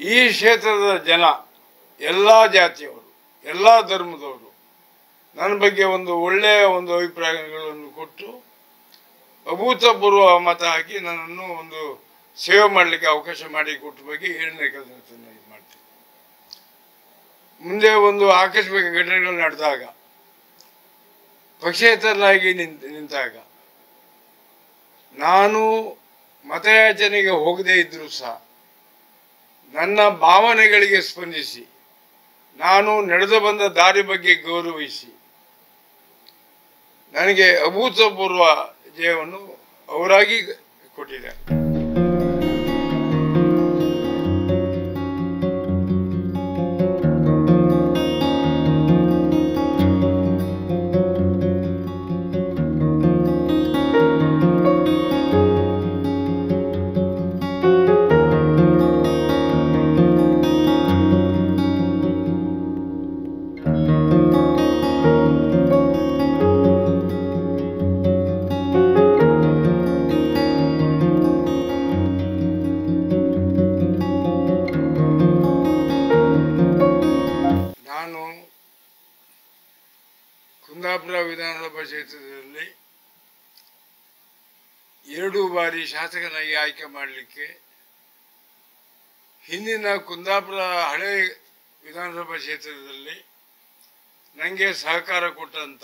ಈ ಕ್ಷೇತ್ರದ ಜನ ಎಲ್ಲ ಜಾತಿಯವರು ಎಲ್ಲ ಧರ್ಮದವರು ನನ್ನ ಬಗ್ಗೆ ಒಂದು ಒಳ್ಳೆಯ ಒಂದು ಅಭಿಪ್ರಾಯಗಳನ್ನು ಕೊಟ್ಟು ಅಭೂತಪೂರ್ವ ಮತ ಹಾಕಿ ನನ್ನನ್ನು ಒಂದು ಸೇವೆ ಮಾಡಲಿಕ್ಕೆ ಅವಕಾಶ ಮಾಡಿ ಕೊಟ್ಟ ಬಗ್ಗೆ ಏಳನೇ ಕೆಲಸವನ್ನು ಇದು ಮಾಡ್ತೀನಿ ಮುಂದೆ ಒಂದು ಆಕಸ್ಮಿಕ ಘಟನೆಗಳು ನಡೆದಾಗ ಪಕ್ಷೇತರನಾಗಿ ನಿಂತ ನಿಂತಾಗ ನಾನು ಮತಯಾಚನೆಗೆ ಹೋಗದೇ ಇದ್ರೂ ಸಹ ನನ್ನ ಭಾವನೆಗಳಿಗೆ ಸ್ಪಂದಿಸಿ ನಾನು ನಡೆದು ಬಂದ ದಾರಿ ಬಗ್ಗೆ ಗೌರವಿಸಿ ನನಗೆ ಅಭೂತಪೂರ್ವ ಜಯವನ್ನು ಅವರಾಗಿ ಕೊಟ್ಟಿದ್ದಾರೆ ನಾನು ಕುಂದಾಪುರ ವಿಧಾನಸಭಾ ಕ್ಷೇತ್ರದಲ್ಲಿ ಎರಡು ಬಾರಿ ಶಾಸಕನಾಗಿ ಆಯ್ಕೆ ಮಾಡಲಿಕ್ಕೆ ಹಿಂದಿನ ಕುಂದಾಪುರ ಹಳೆ ವಿಧಾನಸಭಾ ಕ್ಷೇತ್ರದಲ್ಲಿ ನನಗೆ ಸಹಕಾರ ಕೊಟ್ಟಂತ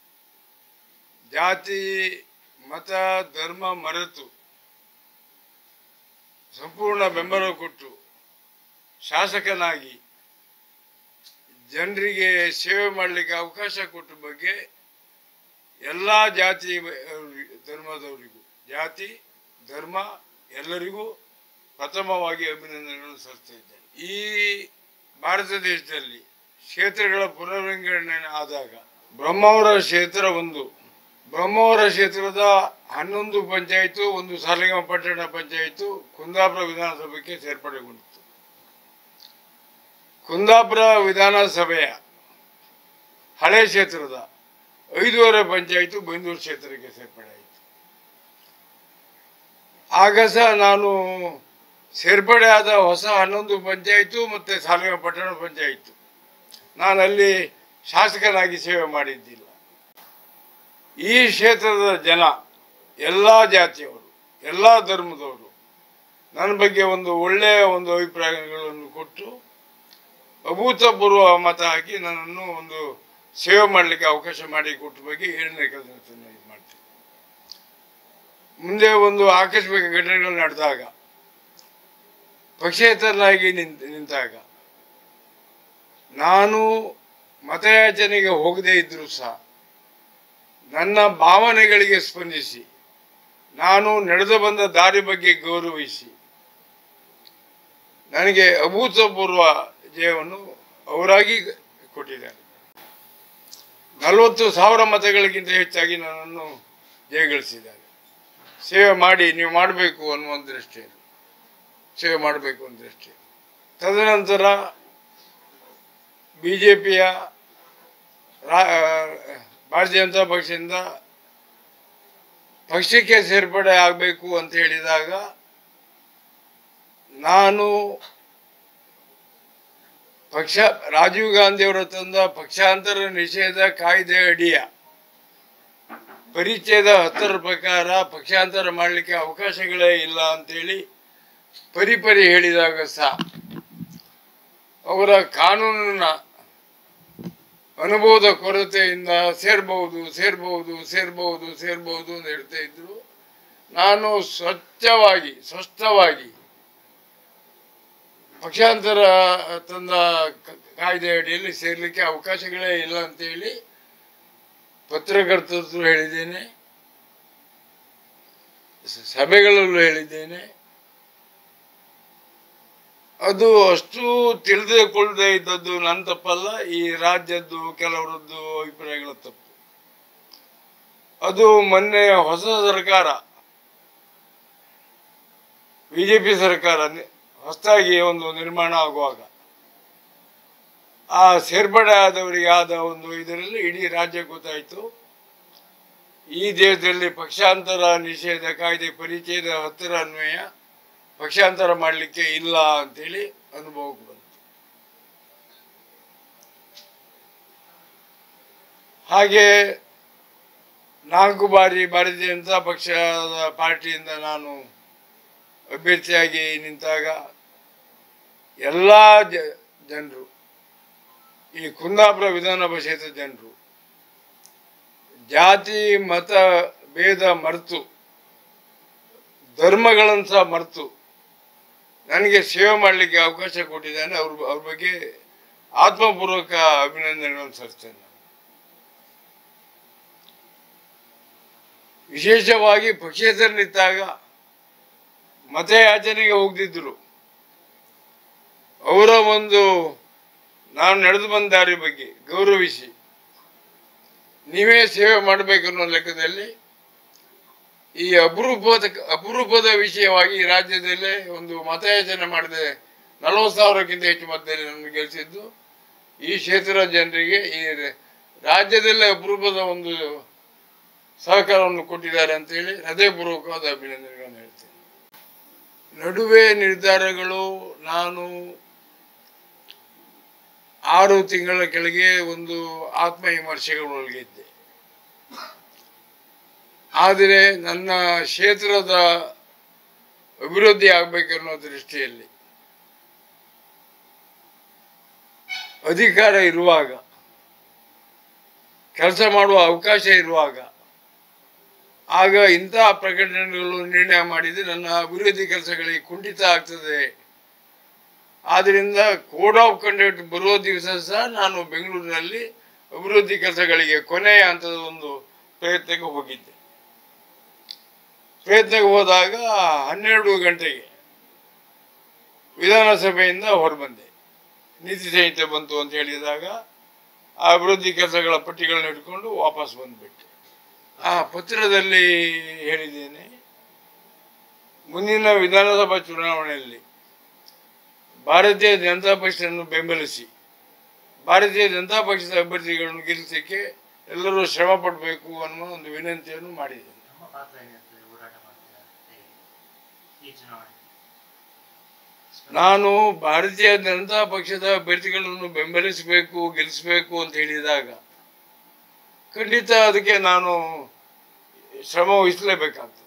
ಜಾತಿ ಮತ ಧರ್ಮ ಮರೆತು ಸಂಪೂರ್ಣ ಬೆಂಬಲ ಕೊಟ್ಟು ಶಾಸಕನಾಗಿ ಜನರಿಗೆ ಸೇವೆ ಮಾಡಲಿಕ್ಕೆ ಅವಕಾಶ ಕೊಟ್ಟ ಬಗ್ಗೆ ಎಲ್ಲ ಜಾತಿ ಅವ್ರಿಗೆ- ಧರ್ಮದವರಿಗೂ ಜಾತಿ ಧರ್ಮ ಎಲ್ಲರಿಗೂ ಪ್ರಥಮವಾಗಿ ಅಭಿನಂದನೆಗಳನ್ನು ಸಲ್ಲಿಸ್ತಾ ಇದ್ದೇನೆ ಈ ಭಾರತ ದೇಶದಲ್ಲಿ ಕ್ಷೇತ್ರಗಳ ಪುನರ್ವಿಂಗಡಣೆ ಆದಾಗ ಬ್ರಹ್ಮಾವರ ಕ್ಷೇತ್ರ ಒಂದು ಬ್ರಹ್ಮಾವರ ಕ್ಷೇತ್ರದ ಹನ್ನೊಂದು ಪಂಚಾಯಿತು ಒಂದು ಸಾಲಿಗ್ರಾಮ ಪಟ್ಟಣ ಪಂಚಾಯಿತು ಕುಂದಾಪುರ ವಿಧಾನಸಭೆಗೆ ಸೇರ್ಪಡೆಗೊಂಡಿತು ಕುಂದಾಪುರ ವಿಧಾನಸಭೆಯ ಹಳೆ ಕ್ಷೇತ್ರದ ಐದೂವರೆ ಪಂಚಾಯಿತು ಬೈಂದೂರು ಕ್ಷೇತ್ರಕ್ಕೆ ಸೇರ್ಪಡೆ ಆಯಿತು ಆಗ ಸಹ ನಾನು ಸೇರ್ಪಡೆ ಆದ ಹೊಸ ಹನ್ನೊಂದು ಪಂಚಾಯಿತು ಮತ್ತು ಸಾಲಿಗ್ರಾಮ ಪಟ್ಟಣ ಪಂಚಾಯಿತು ನಾನು ಅಲ್ಲಿ ಶಾಸಕನಾಗಿ ಸೇವೆ ಮಾಡಿದ್ದಿಲ್ಲ ಈ ಕ್ಷೇತ್ರದ ಜನ ಎಲ್ಲ ಜಾತಿಯವರು ಎಲ್ಲ ಧರ್ಮದವರು ನನ್ನ ಬಗ್ಗೆ ಒಂದು ಒಳ್ಳೆಯ ಒಂದು ಅಭಿಪ್ರಾಯಗಳನ್ನು ಕೊಟ್ಟು ಅಭೂತಪೂರ್ವ ಮತ ಹಾಕಿ ನನ್ನನ್ನು ಒಂದು ಸೇವೆ ಮಾಡಲಿಕ್ಕೆ ಅವಕಾಶ ಮಾಡಿ ಕೊಟ್ಟ ಬಗ್ಗೆ ಏಳನೇ ಕೆಲಸವನ್ನು ಇದು ಮಾಡ್ತೀನಿ ಮುಂದೆ ಒಂದು ಆಕಸ್ಮಿಕ ಘಟನೆಗಳು ನಡೆದಾಗ ಪಕ್ಷೇತರನಾಗಿ ನಿಂತ ನಿಂತಾಗ ನಾನು ಮತಯಾಚನೆಗೆ ಹೋಗದೇ ಇದ್ರೂ ಸಹ ನನ್ನ ಭಾವನೆಗಳಿಗೆ ಸ್ಪಂದಿಸಿ ನಾನು ನಡೆದು ಬಂದ ದಾರಿ ಬಗ್ಗೆ ಗೌರವಿಸಿ ನನಗೆ ಅಭೂತಪೂರ್ವ ಜಯವನ್ನು ಅವರಾಗಿ ಕೊಟ್ಟಿದ್ದಾರೆ ನಲವತ್ತು ಸಾವಿರ ಮತಗಳಿಗಿಂತ ಹೆಚ್ಚಾಗಿ ನನ್ನನ್ನು ಜಯಗಳಿಸಿದ್ದಾರೆ ಸೇವೆ ಮಾಡಿ ನೀವು ಮಾಡಬೇಕು ಅನ್ನುವ ದೃಷ್ಟಿಯಲ್ಲಿ ಸೇವೆ ಮಾಡಬೇಕು ಅಂತ ದೃಷ್ಟಿ ತದನಂತರ ಬಿ ಜೆ ಪಿಯ ಭಾರತೀಯ ಜನತಾ ಪಕ್ಷದಿಂದ ಪಕ್ಷಕ್ಕೆ ಸೇರ್ಪಡೆ ಆಗಬೇಕು ಅಂತ ಹೇಳಿದಾಗ ನಾನು ಪಕ್ಷ ರಾಜೀವ್ ಗಾಂಧಿಯವರ ತಂದ ಪಕ್ಷಾಂತರ ನಿಷೇಧ ಕಾಯ್ದೆ ಅಡಿಯ ಪರಿಚಯದ ಹತ್ತರ ಪ್ರಕಾರ ಪಕ್ಷಾಂತರ ಮಾಡಲಿಕ್ಕೆ ಅವಕಾಶಗಳೇ ಇಲ್ಲ ಅಂತೇಳಿ ಪರಿಪರಿ ಹೇಳಿದಾಗ ಸಹ ಅವರ ಕಾನೂನಿನ ಅನುಭವದ ಕೊರತೆಯಿಂದ ಸೇರ್ಬಹುದು ಸೇರ್ಬಹುದು ಸೇರ್ಬಹುದು ಸೇರ್ಬಹುದು ಅಂತ ಹೇಳ್ತಾ ಇದ್ರು ನಾನು ಸ್ವಚ್ಛವಾಗಿ ಸ್ಪಷ್ಟವಾಗಿ ಪಕ್ಷಾಂತರ ತಂದ ಕ- ಕಾಯ್ದೆ ಅಡಿಯಲ್ಲಿ ಸೇರ್ಲಿಕ್ಕೆ ಅವಕಾಶಗಳೇ ಇಲ್ಲ ಅಂತೇಳಿ ಪತ್ರಕರ್ತರು ಹೇಳಿದ್ದೇನೆ ಸ- ಸಭೆಗಳಲ್ಲೂ ಹೇಳಿದ್ದೇನೆ ಅದು ಅಷ್ಟು ತಿಳಿದುಕೊಳ್ಳದೆ ಇದ್ದದ್ದು ನನ್ನ ತಪ್ಪಲ್ಲ ಈ ರಾಜ್ಯದ್ದು ಕೆಲವರದ್ದು ಅಭಿಪ್ರಾಯಗಳ ತಪ್ಪು ಅದು ಮೊನ್ನೆ ಹೊಸ ಸರ್ಕಾರ ಬಿಜೆಪಿ ಸರ್ಕಾರ ನಿ- ಹೊಸದಾಗಿ ಒಂದು ನಿರ್ಮಾಣ ಆಗುವಾಗ ಆ ಸೇರ್ಪಡೆ ಆದವರಿಗೆ ಆದ ಒಂದು ಇದರಲ್ಲಿ ಇಡೀ ರಾಜ್ಯ ಗೊತ್ತಾಯಿತು ಈ ದೇಶದಲ್ಲಿ ಪಕ್ಷಾಂತರ ನಿಷೇಧ ಕಾಯ್ದೆ ಪರಿಚಯದ ಹತ್ತರ ಅನ್ವಯ ಪಕ್ಷಾಂತರ ಮಾಡಲಿಕ್ಕೆ ಇಲ್ಲ ಅಂತೇಳಿ ಅನುಭವಕ್ಕೆ ಬಂತು ಹಾಗೆ ನಾಲ್ಕು ಬಾರಿ ಭಾರತೀಯ ಜನತಾ ಪಕ್ಷದ ಪಾರ್ಟಿಯಿಂದ ನಾನು ಅಭ್ಯರ್ಥಿಯಾಗಿ ನಿಂತಾಗ ಎಲ್ಲ ಜನರು ಈ ಕುಂದಾಪುರ ವಿಧಾನಸಭಾ ಕ್ಷೇತ್ರದ ಜನರು ಜಾತಿ ಮತ ಭೇದ ಮರೆತು ಧರ್ಮಗಳನ್ನು ಸಹ ಮರೆತು ನನಗೆ ಸೇವೆ ಮಾಡಲಿಕ್ಕೆ ಅವಕಾಶ ಕೊಟ್ಟಿದ್ದಾನೆ ಅವ್ರ ಅವ್ರ ಬಗ್ಗೆ ಆತ್ಮಪೂರ್ವಕ ಅಭಿನಂದನೆಗಳನ್ನು ಸಲ್ಲಿಸ್ತೇನೆ ನಾನು. ವಿಶೇಷವಾಗಿ ಪಕ್ಷೇತರನಿದ್ದಾಗ ಮತಯಾಚನೆಗೆ ಹೋಗ್ತಿದ್ರು ಅವರ ಒಂದು ನಾನು ನಡೆದು ಬಂದ ದಾರಿ ಬಗ್ಗೆ ಗೌರವಿಸಿ ನೀವೇ ಸೇವೆ ಮಾಡಬೇಕು ಅನ್ನೋ ಲೆಕ್ಕದಲ್ಲಿ ಈ ಅಪರೂಪದ ಅಪರೂಪದ ವಿಷಯವಾಗಿ ಈ ರಾಜ್ಯದಲ್ಲೇ ಒಂದು ಮತಯಾಚನೆ ಮಾಡಿದೆ ನಲವತ್ತು ಸಾವಿರಕ್ಕಿಂತ ಹೆಚ್ಚು ಮತದಲ್ಲಿ ನನ್ನ ಗೆಲ್ಲಿಸಿದ್ದು ಈ ಕ್ಷೇತ್ರದ ಜನರಿಗೆ ಈ ರಾಜ್ಯದಲ್ಲೇ ಅಪರೂಪದ ಒಂದು ಸಹಕಾರವನ್ನು ಕೊಟ್ಟಿದ್ದಾರೆ ಅಂತೇಳಿ ಹೃದಯಪೂರ್ವಕವಾದ ಅಭಿನಂದನೆಗಳನ್ನು ಹೇಳ್ತೇನೆ ನಡುವೆ ನಿರ್ಧಾರಗಳು ನಾನು ಆರು ತಿಂಗಳ ಕೆಳಗೆ ಒಂದು ಆತ್ಮ ವಿಮರ್ಶೆಗಳೊಳಗಿದ್ದೆ ಆದರೆ ನನ್ನ ಕ್ಷೇತ್ರದ ಅಭಿವೃದ್ಧಿ ಆಗಬೇಕನ್ನೋ ದೃಷ್ಟಿಯಲ್ಲಿ ಅಧಿಕಾರ ಇರುವಾಗ ಕೆಲಸ ಮಾಡುವ ಅವಕಾಶ ಇರುವಾಗ ಆಗ ಇಂತಹ ಪ್ರಕಟಣೆಗಳು ನಿರ್ಣಯ ಮಾಡಿದರೆ ನನ್ನ ಅಭಿವೃದ್ಧಿ ಕೆಲಸಗಳಿಗೆ ಕುಂಠಿತ ಆಗ್ತದೆ ಆದ್ದರಿಂದ ಕೋಡ್ ಆಫ್ ಕಂಡಕ್ಟ್ ಬರುವ ದಿವಸ ಸಹ ನಾನು ಬೆಂಗಳೂರಿನಲ್ಲಿ ಅಭಿವೃದ್ಧಿ ಕೆಲಸಗಳಿಗೆ ಕೊನೆಯ ಹಂತದ ಒಂದು ಪ್ರಯತ್ನಕ್ಕೆ ಹೋಗಿದ್ದೆ ಪ್ರಯತ್ನಕ್ಕೆ ಹೋದಾಗ ಹನ್ನೆರಡು ಗಂಟೆಗೆ ವಿಧಾನಸಭೆಯಿಂದ ಹೊರಬಂದೆ ನೀತಿ ಸಂಹಿತೆ ಬಂತು ಅಂತ ಹೇಳಿದಾಗ ಆ ಅಭಿವೃದ್ಧಿ ಕೆಲಸಗಳ ಪಟ್ಟಿಗಳನ್ನ ಇಟ್ಕೊಂಡು ವಾಪಸ್ ಬಂದ್ಬಿಟ್ಟೆ ಆ ಪತ್ರದಲ್ಲಿ ಹೇಳಿದ್ದೇನೆ ಮುಂದಿನ ವಿಧಾನಸಭಾ ಚುನಾವಣೆಯಲ್ಲಿ ಭಾರತೀಯ ಜನತಾ ಪಕ್ಷವನ್ನು ಬೆಂಬಲಿಸಿ ಭಾರತೀಯ ಜನತಾ ಪಕ್ಷದ ಅಭ್ಯರ್ಥಿಗಳನ್ನು ಗೆಲ್ಲಿಸಲಿಕ್ಕೆ ಎಲ್ಲರೂ ಶ್ರಮ ಪಡಬೇಕು ಅನ್ನೋ ಒಂದು ವಿನಂತಿಯನ್ನು ಮಾಡಿದ್ದೇನೆ ನಮ್ಮ ಪಾತ್ರ ಏನಿರ್ತದೆ ಹೋರಾಟ ಮಾಡ್ತೀರಾ ಹೇಗೆ ಈ ಚುನಾವಣೆ ನಾನು ಭಾರತೀಯ ಜನತಾ ಪಕ್ಷದ ಅಭ್ಯರ್ಥಿಗಳನ್ನು ಬೆಂಬಲಿಸಬೇಕು ಗೆಲ್ಲಿಸಬೇಕು ಅಂತ ಹೇಳಿದಾಗ ಖಂಡಿತ ಅದಕ್ಕೆ ನಾನು ಶ್ರಮ ವಹಿಸಲೇಬೇಕಾಗ್ತದೆ